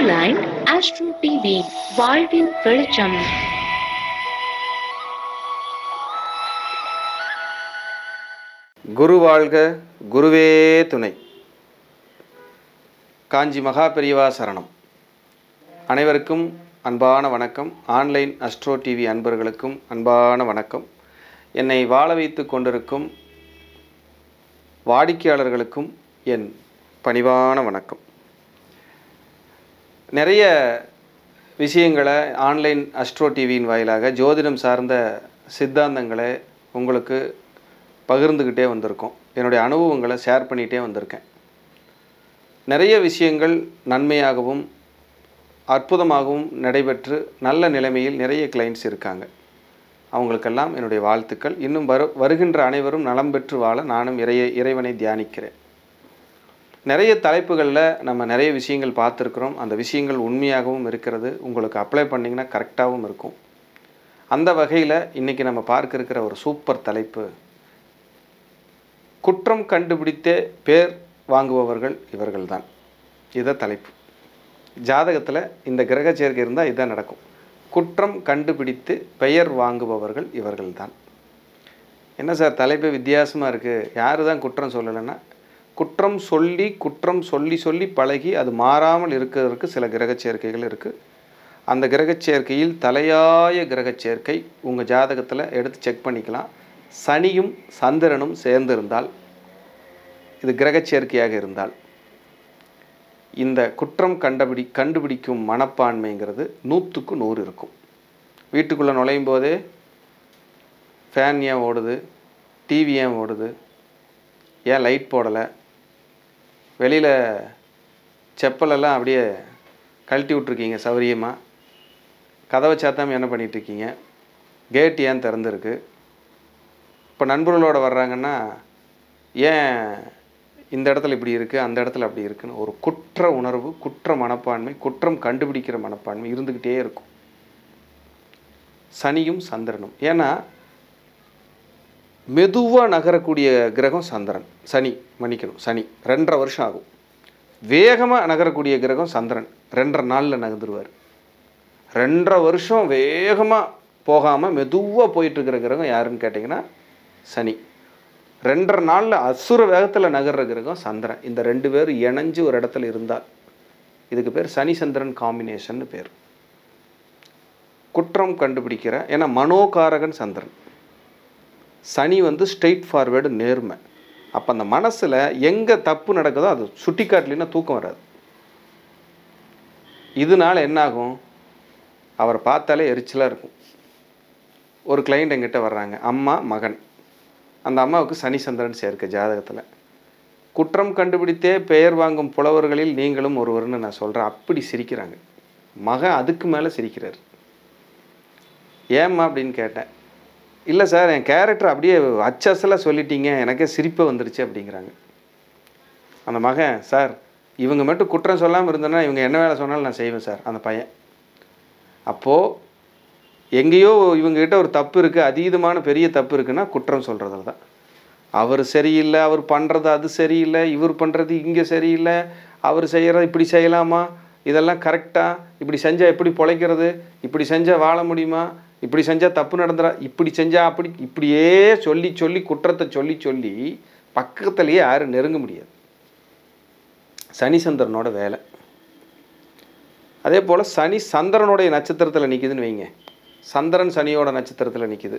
online astro TV வாழ்வின் வெளிச்சம் குரு வாழ்க குருவே துணை காஞ்சி மகா பெரியவா சரணம் அனைவருக்கும் அன்பான வணக்கம் ஆன்லைன் அஸ்ட்ரோ டிவி அன்பர்களுக்கும் அன்பான வணக்கம் என்னை வாழ வைத்து கொண்டிருக்கும் வாடிக்கையாளர்களுக்கும் என் பணிவான வணக்கம் நிறைய விஷயங்களை ஆன்லைன் அஸ்ட்ரோ டிவியின் வாயிலாக ஜோதிடம் சார்ந்த சித்தாந்தங்களை உங்களுக்கு பகிர்ந்துக்கிட்டே வந்திருக்கோம் என்னுடைய அனுபவங்களை ஷேர் பண்ணிகிட்டே வந்திருக்கேன் நிறைய விஷயங்கள் நன்மையாகவும் அற்புதமாகவும் நடைபெற்று நல்ல நிலைமையில் நிறைய கிளைண்ட்ஸ் இருக்காங்க அவங்களுக்கெல்லாம் என்னுடைய வாழ்த்துக்கள் இன்னும் வரு வருகின்ற அனைவரும் நலம் பெற்று வாழ நானும் இறைய இறைவனை தியானிக்கிறேன் நிறைய தலைப்புகளில் நம்ம நிறைய விஷயங்கள் பார்த்துருக்குறோம் அந்த விஷயங்கள் உண்மையாகவும் இருக்கிறது உங்களுக்கு அப்ளை பண்ணிங்கன்னா கரெக்டாகவும் இருக்கும் அந்த வகையில் இன்றைக்கி நம்ம பார்க்க இருக்கிற ஒரு சூப்பர் தலைப்பு குற்றம் கண்டுபிடித்தே பேர் வாங்குபவர்கள் இவர்கள்தான் இதை தலைப்பு ஜாதகத்தில் இந்த கிரக சேர்க்கை இருந்தால் இதுதான் நடக்கும் குற்றம் கண்டுபிடித்து பெயர் வாங்குபவர்கள் இவர்கள்தான் என்ன சார் தலைப்பு வித்தியாசமாக இருக்குது யார் தான் குற்றம் சொல்லலைன்னா குற்றம் சொல்லி குற்றம் சொல்லி சொல்லி பழகி அது மாறாமல் இருக்கிறதுக்கு சில கிரகச் சேர்க்கைகள் இருக்குது அந்த கிரகச் சேர்க்கையில் தலையாய கிரகச் சேர்க்கை உங்கள் ஜாதகத்தில் எடுத்து செக் பண்ணிக்கலாம் சனியும் சந்திரனும் சேர்ந்திருந்தால் இது கிரகச் சேர்க்கையாக இருந்தால் இந்த குற்றம் கண்டுபிடி கண்டுபிடிக்கும் மனப்பான்மைங்கிறது நூற்றுக்கு நூறு இருக்கும் வீட்டுக்குள்ளே நுழையும் போதே ஃபேன் ஏன் ஓடுது டிவி ஏன் ஓடுது ஏன் லைட் போடலை வெளியில் செப்பலெல்லாம் அப்படியே கழட்டி விட்ருக்கீங்க சௌரியமாக கதவை சாத்தாம என்ன பண்ணிகிட்ருக்கீங்க கேட் ஏன் திறந்துருக்கு இப்போ நண்பர்களோடு வர்றாங்கன்னா ஏன் இந்த இடத்துல இப்படி இருக்குது அந்த இடத்துல அப்படி இருக்குன்னு ஒரு குற்ற உணர்வு குற்ற மனப்பான்மை குற்றம் கண்டுபிடிக்கிற மனப்பான்மை இருந்துக்கிட்டே இருக்கும் சனியும் சந்திரனும் ஏன்னா மெதுவாக நகரக்கூடிய கிரகம் சந்திரன் சனி மன்னிக்கணும் சனி ரெண்டரை வருஷம் ஆகும் வேகமாக நகரக்கூடிய கிரகம் சந்திரன் ரெண்டரை நாளில் நகர்ந்துருவார் ரெண்டரை வருஷம் வேகமாக போகாமல் மெதுவாக போயிட்டுருக்கிற கிரகம் யாருன்னு கேட்டிங்கன்னா சனி ரெண்டரை நாளில் அசுர வேகத்தில் நகர்ற கிரகம் சந்திரன் இந்த ரெண்டு பேர் இணைஞ்சு ஒரு இடத்துல இருந்தால் இதுக்கு பேர் சனி சந்திரன் காம்பினேஷன் பேர் குற்றம் கண்டுபிடிக்கிற ஏன்னா மனோகாரகன் சந்திரன் சனி வந்து ஸ்ட்ரெயிட் ஃபார்வேர்டு நேர்மை அப்போ அந்த மனசில் எங்கே தப்பு நடக்குதோ அது சுட்டி காட்டலின்னா தூக்கம் வராது இதனால என்னாகும் அவரை பார்த்தாலே எரிச்சலாக இருக்கும் ஒரு கிளைண்ட் எங்கிட்ட வர்றாங்க அம்மா மகன் அந்த அம்மாவுக்கு சனி சந்திரன் சேர்க்க ஜாதகத்தில் குற்றம் கண்டுபிடித்தே பெயர் வாங்கும் புலவர்களில் நீங்களும் ஒருவர்னு நான் சொல்கிறேன் அப்படி சிரிக்கிறாங்க மகன் அதுக்கு மேலே சிரிக்கிறார் ஏம்மா அப்படின்னு கேட்டேன் இல்லை சார் என் கேரக்டர் அப்படியே அச்சசலாக சொல்லிட்டீங்க எனக்கே சிரிப்பை வந்துருச்சு அப்படிங்கிறாங்க அந்த மகன் சார் இவங்க மட்டும் குற்றம் சொல்லாமல் இருந்தேன்னா இவங்க என்ன வேலை சொன்னாலும் நான் செய்வேன் சார் அந்த பையன் அப்போது எங்கேயோ இவங்ககிட்ட ஒரு தப்பு இருக்குது அதீதமான பெரிய தப்பு இருக்குன்னா குற்றம் சொல்கிறதுல தான் அவர் சரியில்லை அவர் பண்ணுறது அது சரியில்லை இவர் பண்ணுறது இங்கே சரியில்லை அவர் செய்கிறது இப்படி செய்யலாமா இதெல்லாம் கரெக்டாக இப்படி செஞ்சால் எப்படி பொழைக்கிறது இப்படி செஞ்சால் வாழ முடியுமா இப்படி செஞ்சால் தப்பு நடந்துடா இப்படி செஞ்சால் அப்படி இப்படியே சொல்லி சொல்லி குற்றத்தை சொல்லி சொல்லி பக்கத்துலேயே யாரும் நெருங்க முடியாது சனி சந்திரனோட வேலை அதே போல் சனி சந்திரனுடைய நட்சத்திரத்தில் நிற்கிதுன்னு வைங்க சந்திரன் சனியோட நட்சத்திரத்தில் நிற்கிது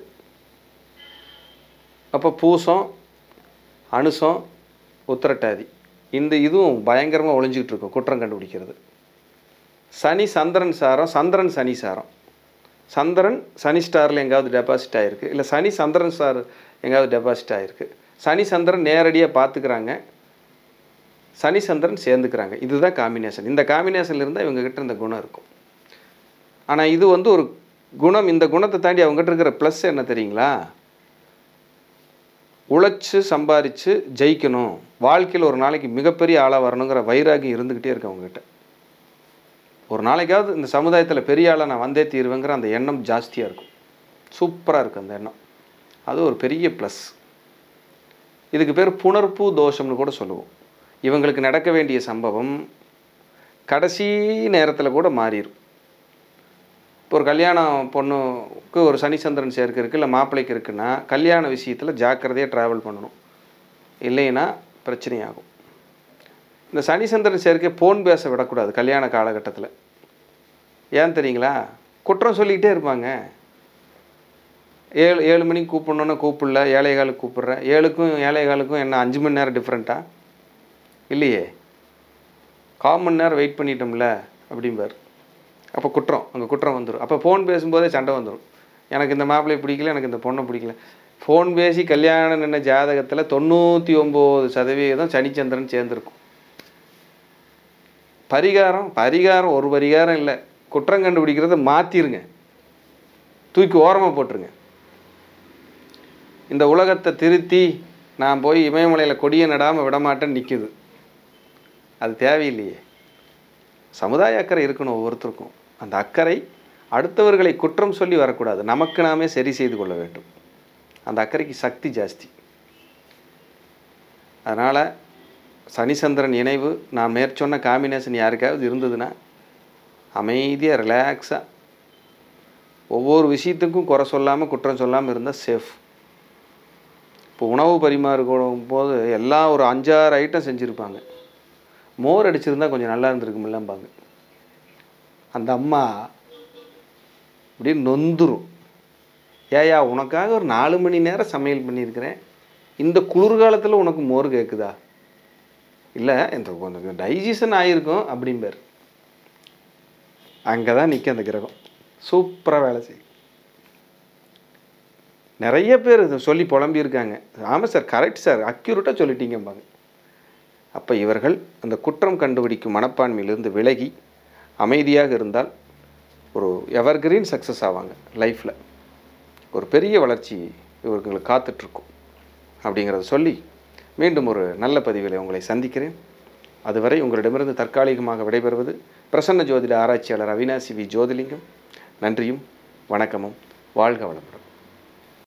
அப்போ பூசம் அனுசம் உத்திரட்டாதி இந்த இதுவும் பயங்கரமாக ஒளிஞ்சிக்கிட்டு இருக்கும் குற்றம் கண்டுபிடிக்கிறது சனி சந்திரன் சாரம் சந்திரன் சனி சாரம் சந்திரன் சனி ஸ்டாரில் எங்காவது டெபாசிட் ஆகிருக்கு இல்லை சனி சந்திரன் ஸ்டார் எங்காவது டெபாசிட் ஆகிருக்கு சனி சந்திரன் நேரடியாக பார்த்துக்கிறாங்க சனி சந்திரன் சேர்ந்துக்கிறாங்க இதுதான் காம்பினேஷன் இந்த காம்பினேஷனில் இருந்தால் இவங்ககிட்ட இந்த குணம் இருக்கும் ஆனால் இது வந்து ஒரு குணம் இந்த குணத்தை தாண்டி அவங்ககிட்ட இருக்கிற ப்ளஸ் என்ன தெரியுங்களா உழைச்சி சம்பாரித்து ஜெயிக்கணும் வாழ்க்கையில் ஒரு நாளைக்கு மிகப்பெரிய ஆளாக வரணுங்கிற வைராகியம் இருந்துக்கிட்டே இருக்கு அவங்ககிட்ட ஒரு நாளைக்காவது இந்த சமுதாயத்தில் பெரிய ஆளாக நான் வந்தே தீருவேங்கிற அந்த எண்ணம் ஜாஸ்தியாக இருக்கும் சூப்பராக இருக்குது அந்த எண்ணம் அது ஒரு பெரிய ப்ளஸ் இதுக்கு பேர் புணர்ப்பு தோஷம்னு கூட சொல்லுவோம் இவங்களுக்கு நடக்க வேண்டிய சம்பவம் கடைசி நேரத்தில் கூட மாறிடும் இப்போ ஒரு கல்யாணம் பொண்ணுக்கு ஒரு சனிச்சந்திரன் சேர்க்கை இருக்குது இல்லை மாப்பிள்ளைக்கு இருக்குன்னா கல்யாண விஷயத்தில் ஜாக்கிரதையாக ட்ராவல் பண்ணணும் இல்லைன்னா பிரச்சனையாகும் இந்த சனிச்சந்திரன் சேர்க்கை ஃபோன் பேச விடக்கூடாது கல்யாண காலகட்டத்தில் ஏன் தெரியுங்களா குற்றம் சொல்லிக்கிட்டே இருப்பாங்க ஏழு ஏழு மணிக்கு கூப்பிடணுன்னா கூப்பிடல ஏழை காலுக்கு கூப்பிட்றேன் ஏழுக்கும் ஏழை காலுக்கும் என்ன அஞ்சு மணி நேரம் டிஃப்ரெண்ட்டா இல்லையே கால் மணி நேரம் வெயிட் பண்ணிட்டோம்ல அப்படிம்பார் அப்போ குற்றம் அங்கே குற்றம் வந்துடும் அப்போ ஃபோன் பேசும்போதே சண்டை வந்துடும் எனக்கு இந்த மாப்பிள்ளையை பிடிக்கல எனக்கு இந்த பொண்ணை பிடிக்கல ஃபோன் பேசி கல்யாணம் நின்ன ஜாதகத்தில் தொண்ணூற்றி ஒம்பது சதவீதம் சனிச்சந்திரன் சேர்ந்துருக்கும் பரிகாரம் பரிகாரம் ஒரு பரிகாரம் இல்லை குற்றம் கண்டுபிடிக்கிறத மாற்றிருங்க தூக்கி ஓரமாக போட்டுருங்க இந்த உலகத்தை திருத்தி நான் போய் இமயமலையில் கொடியை நடாமல் விடமாட்டேன்னு நிற்குது அது தேவையில்லையே சமுதாய அக்கறை இருக்கணும் ஒவ்வொருத்தருக்கும் அந்த அக்கறை அடுத்தவர்களை குற்றம் சொல்லி வரக்கூடாது நமக்கு நாமே சரி செய்து கொள்ள வேண்டும் அந்த அக்கறைக்கு சக்தி ஜாஸ்தி அதனால் சனிசந்திரன் இணைவு நான் மேற்சொன்ன காம்பினேஷன் யாருக்காவது இருந்ததுன்னா அமைதியாக ரிலாக்ஸாக ஒவ்வொரு விஷயத்துக்கும் குறை சொல்லாமல் குற்றம் சொல்லாமல் இருந்தால் சேஃப் இப்போ உணவு பரிமாறும் போது எல்லாம் ஒரு அஞ்சாறு ஐட்டம் செஞ்சுருப்பாங்க மோர் அடிச்சிருந்தா கொஞ்சம் நல்லா இருந்திருக்குமில்லம்பாங்க அந்த அம்மா அப்படியே நொந்துரும் ஏயா உனக்காக ஒரு நாலு மணி நேரம் சமையல் பண்ணியிருக்கிறேன் இந்த குளிர்காலத்தில் உனக்கு மோர் கேட்குதா இல்லை இந்த கொஞ்சம் டைஜஷன் ஆகிருக்கும் அப்படிம்பார் அங்கே தான் நிற்கும் அந்த கிரகம் சூப்பராக வேலை செய்யும் நிறைய பேர் இதை சொல்லி புலம்பியிருக்காங்க ஆமாம் சார் கரெக்ட் சார் அக்யூரேட்டாக சொல்லிட்டீங்கம்பாங்க அப்போ இவர்கள் அந்த குற்றம் கண்டுபிடிக்கும் மனப்பான்மையிலிருந்து விலகி அமைதியாக இருந்தால் ஒரு எவர்கிரீன் சக்ஸஸ் ஆவாங்க லைஃப்பில் ஒரு பெரிய வளர்ச்சி இவர்களுக்கு காத்துட்ருக்கும் அப்படிங்கிறத சொல்லி மீண்டும் ஒரு நல்ல பதிவில் உங்களை சந்திக்கிறேன் அதுவரை உங்களிடமிருந்து தற்காலிகமாக விடைபெறுவது பிரசன்ன ஜோதிட ஆராய்ச்சியாளர் அவினாசி வி ஜோதிலிங்கம் நன்றியும் வணக்கமும் வாழ்க வளமுடன்